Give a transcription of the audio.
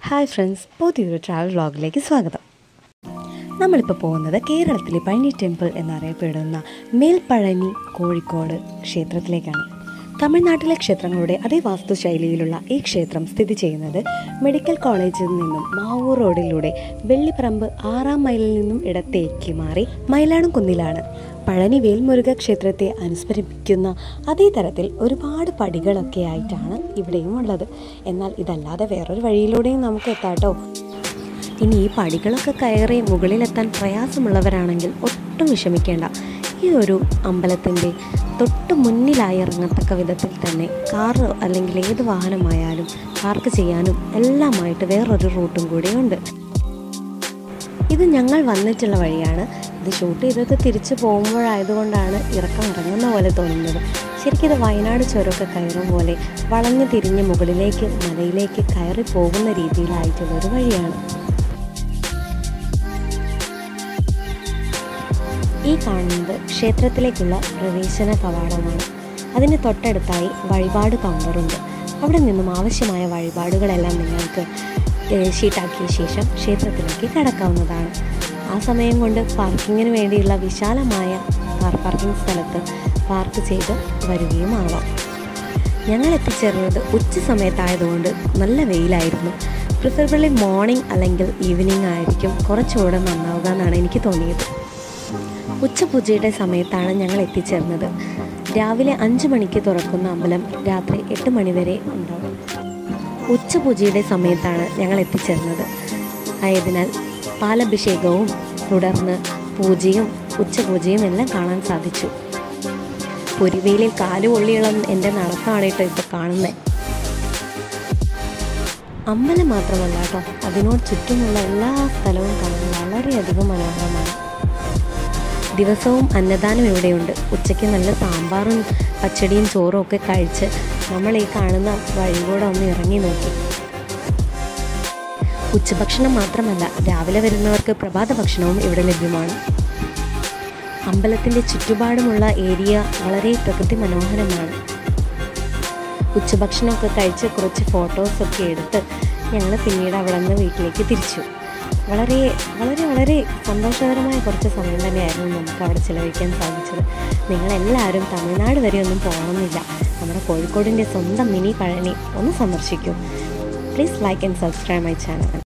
hi friends പുതിയൊരു travel വ്ളോഗിലേക്ക് സ്വാഗതം നമ്മളിപ്പോൾ പോകുന്നത് കേരളത്തിലെ പഴനി ടെമ്പിൾ എന്നറിയപ്പെടുന്ന മേൽപ്പഴനി കോഴിക്കോട് ക്ഷേത്രത്തിലേക്കാണ് തമിഴ്നാട്ടിലെ ക്ഷേത്രങ്ങളുടെ അതേ വാസ്തുശൈലിയിലുള്ള ഈ ക്ഷേത്രം സ്ഥിതി ചെയ്യുന്നത് മെഡിക്കൽ കോളേജിൽ നിന്നും മാവൂർ റോഡിലൂടെ വെള്ളിപ്പറമ്പ് ആറാം മൈലിൽ നിന്നും ഇടത്തേക്ക് മാറി മയിലാടും കുന്നിലാണ് പഴനി വേൽമുരുക ക്ഷേത്രത്തെ അനുസ്മരിപ്പിക്കുന്ന അതേ തരത്തിൽ ഒരുപാട് പടികളൊക്കെ ആയിട്ടാണ് ഇവിടെയും ഉള്ളത് എന്നാൽ ഇതല്ലാതെ വേറൊരു വഴിയിലൂടെയും നമുക്ക് എത്താട്ടോ ഇനി ഈ പടികളൊക്കെ കയറി മുകളിലെത്താൻ പ്രയാസമുള്ളവരാണെങ്കിൽ ഒട്ടും വിഷമിക്കേണ്ട ഈ ഒരു അമ്പലത്തിൻ്റെ തൊട്ട് മുന്നിലായി ഇറങ്ങത്തക്ക വിധത്തിൽ തന്നെ കാറ് അല്ലെങ്കിൽ ഏത് വാഹനമായാലും പാർക്ക് ചെയ്യാനും എല്ലാമായിട്ട് വേറൊരു റൂട്ടും കൂടിയുണ്ട് ഇത് ഞങ്ങൾ വന്നിട്ടുള്ള വഴിയാണ് ഇത് ഷൂട്ട് ചെയ്തത് തിരിച്ചു പോകുമ്പോഴായതുകൊണ്ടാണ് ഇറക്കം ഇറങ്ങുന്ന പോലെ തോന്നുന്നത് ശരിക്കും ഇത് വയനാട് ചുരമൊക്കെ കയറും പോലെ വളഞ്ഞു തിരിഞ്ഞ് മുകളിലേക്ക് മലയിലേക്ക് കയറി പോകുന്ന രീതിയിലായിട്ടുള്ള ഒരു വഴിയാണ് ഈ കാണുന്നത് ക്ഷേത്രത്തിലേക്കുള്ള പ്രവേശന കവാടമാണ് അതിന് തൊട്ടടുത്തായി വഴിപാട് കൗണ്ടറുണ്ട് അവിടെ നിന്നും ആവശ്യമായ വഴിപാടുകളെല്ലാം നിങ്ങൾക്ക് ഏഹ്, ഷീട്ടാക്കിയ ശേഷം ക്ഷേത്രത്തിലേക്ക് കടക്കാവുന്നതാണ് ആ സമയം കൊണ്ട് പാർക്കിങ്ങിന് വേണ്ടിയുള്ള വിശാലമായ കാർ പാർക്കിംഗ് സ്ഥലത്ത് പാർക്ക് ചെയ്ത് വരികയും ആവാം ഞങ്ങൾ എത്തിച്ചേർന്നത് ഉച്ച സമയത്തായതുകൊണ്ട് നല്ല വെയിലായിരുന്നു പ്രിഫറബിളി മോർണിംഗ് അല്ലെങ്കിൽ ഈവനിങ് ആയിരിക്കും കുറച്ചുകൂടെ നന്നാവുക എന്നാണ് എനിക്ക് തോന്നിയത് ഉച്ചപൂജയുടെ സമയത്താണ് ഞങ്ങൾ എത്തിച്ചേർന്നത് രാവിലെ അഞ്ച് മണിക്ക് തുറക്കുന്ന അമ്പലം രാത്രി എട്ട് മണി വരെ ഉണ്ടാവും ഉച്ചപൂജയുടെ സമയത്താണ് ഞങ്ങൾ എത്തിച്ചേർന്നത് ആയതിനാൽ പാലഭിഷേകവും തുടർന്ന് പൂജയും ഉച്ചപൂജയും എല്ലാം കാണാൻ സാധിച്ചു പൊരിവെയിലിൽ കാല് പൊള്ളിയിളം എൻ്റെ നടത്തമാണ് കേട്ടോ ഇപ്പോൾ കാണുന്നത് അമ്പലം മാത്രമല്ല കേട്ടോ അതിനോട് ചുറ്റുമുള്ള എല്ലാ സ്ഥലവും കാണാൻ വളരെയധികം മനോഹരമാണ് ദിവസവും അന്നദാനം ഇവിടെയുണ്ട് ഉച്ചയ്ക്ക് നല്ല സാമ്പാറും പച്ചടിയും ചോറും ഒക്കെ കഴിച്ച് നമ്മൾ ഈ കാണുന്ന വഴികൂടെ ഒന്ന് ഇറങ്ങി നോക്കി ഉച്ചഭക്ഷണം മാത്രമല്ല രാവിലെ വരുന്നവർക്ക് പ്രഭാത ഭക്ഷണവും ഇവിടെ ലഭ്യമാണ് അമ്പലത്തിൻ്റെ ചുറ്റുപാടുമുള്ള ഏരിയ വളരെ പ്രകൃതി മനോഹരമാണ് ഉച്ചഭക്ഷണമൊക്കെ കഴിച്ച് കുറച്ച് ഫോട്ടോസൊക്കെ എടുത്ത് ഞങ്ങൾ പിന്നീട് അവിടെ നിന്ന് വീട്ടിലേക്ക് തിരിച്ചു വളരെ വളരെ വളരെ സന്തോഷകരമായ കുറച്ച് സമയം തന്നെയായിരുന്നു നമുക്ക് അവിടെ ചിലവഴിക്കാൻ സാധിച്ചത് നിങ്ങളെല്ലാവരും തമിഴ്നാട് വരെ ഒന്നും പോകണമെന്നില്ല നമ്മുടെ കോഴിക്കോടിൻ്റെ സ്വന്തം മിനി പഴനി ഒന്ന് സന്ദർശിക്കൂ please like and subscribe my channel